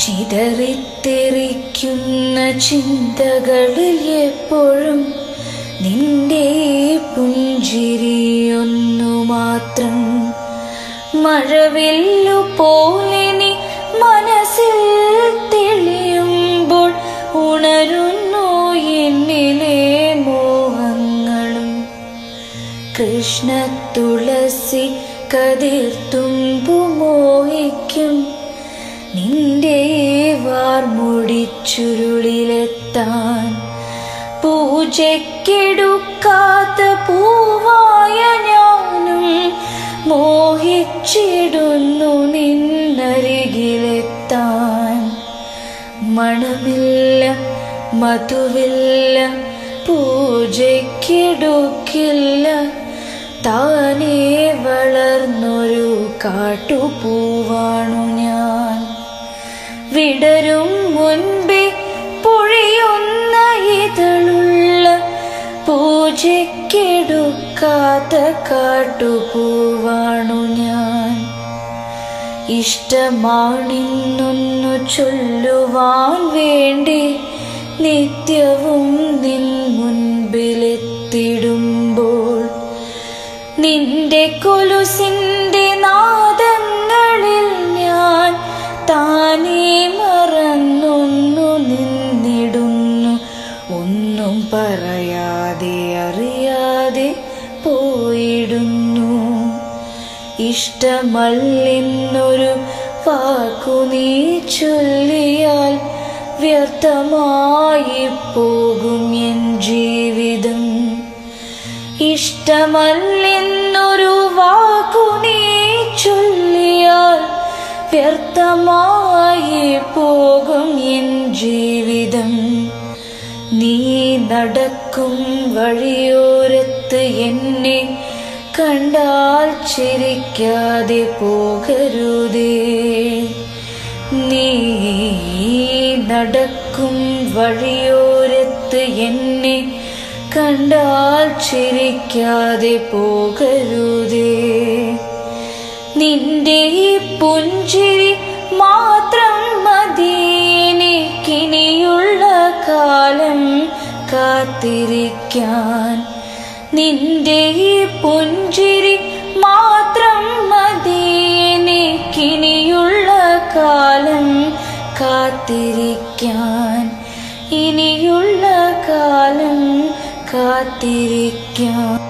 ചിതറിത്തെറിക്കുന്ന ചിന്തകളിൽ എപ്പോഴും നിന്റെ പുഞ്ചിരിയൊന്നു മാത്രം മഴവില്ലു പോലെ നീ മനസ്സിൽ തെളിയുമ്പോൾ ഉണരുന്നു എന്നിലെ മോഹങ്ങളും കൃഷ്ണ തുളസി കതിർത്തുമ്പു മോഹിക്കും നിന്റെ വാർമുടിച്ചുരുളിലെത്താൻ പൂജയ്ക്കെടുക്കാത്ത പൂവായ ഞാനും മോഹിച്ചിടുന്നു നിന്നരികിലെത്താൻ മണമില്ല മധുവില്ല പൂജയ്ക്കെടുക്കില്ല താനേ വളർന്നൊരു കാട്ടുപൂവാണു ഞാൻ വിടരും മുൻപേ പൊഴിയുന്ന ഇതളുള്ള പൂജയ്ക്കെടുക്കാത്ത കാട്ടുപൂവാണു ഞാൻ ഇഷ്ടമാണിന്നൊന്നു ചൊല്ലുവാൻ വേണ്ടി നിത്യവും നിൻ മുൻപിലെത്തിടുമ്പോൾ നിന്റെ കൊലുസിന്റെ നാദങ്ങളിൽ ഞാൻ താനേ മറന്നൊന്നു നിന്നിടുന്നു ഒന്നും പറയാതെ അറിയാതെ പോയിടുന്നു ഇഷ്ടമല്ലെന്നൊരു വാക്കു നീ ചൊല്ലിയാൽ വ്യർത്ഥമായി പോകും എൻ ജീവിതം ഇഷ്ടമല്ലെന്നൊരു വാക്കു നീ ചൊല്ലിയാൽ വ്യർത്ഥമായി പോകും എൻ ജീവിതം നീ നടക്കും വഴിയോരത്ത് എന്നെ കണ്ടാൽ ചിരിക്കാതെ പോകരുതേ നീ നടക്കും വഴിയോരത്ത് എന്നെ കണ്ടാൽ ചിരിക്കാതെ പോകരുതേ നിന്റെ ഈ പുഞ്ചിരി മാത്രം മതി എനിക്കിനിയുള്ള കാലം കാത്തിരിക്കാൻ നിന്റെ ഈ പുഞ്ചിരി മാത്രം മതി എനിക്കിനിയുള്ള കാലം കാത്തിരിക്കാൻ ഇനിയുള്ള കാലം കാത്തിരിക്കാൻ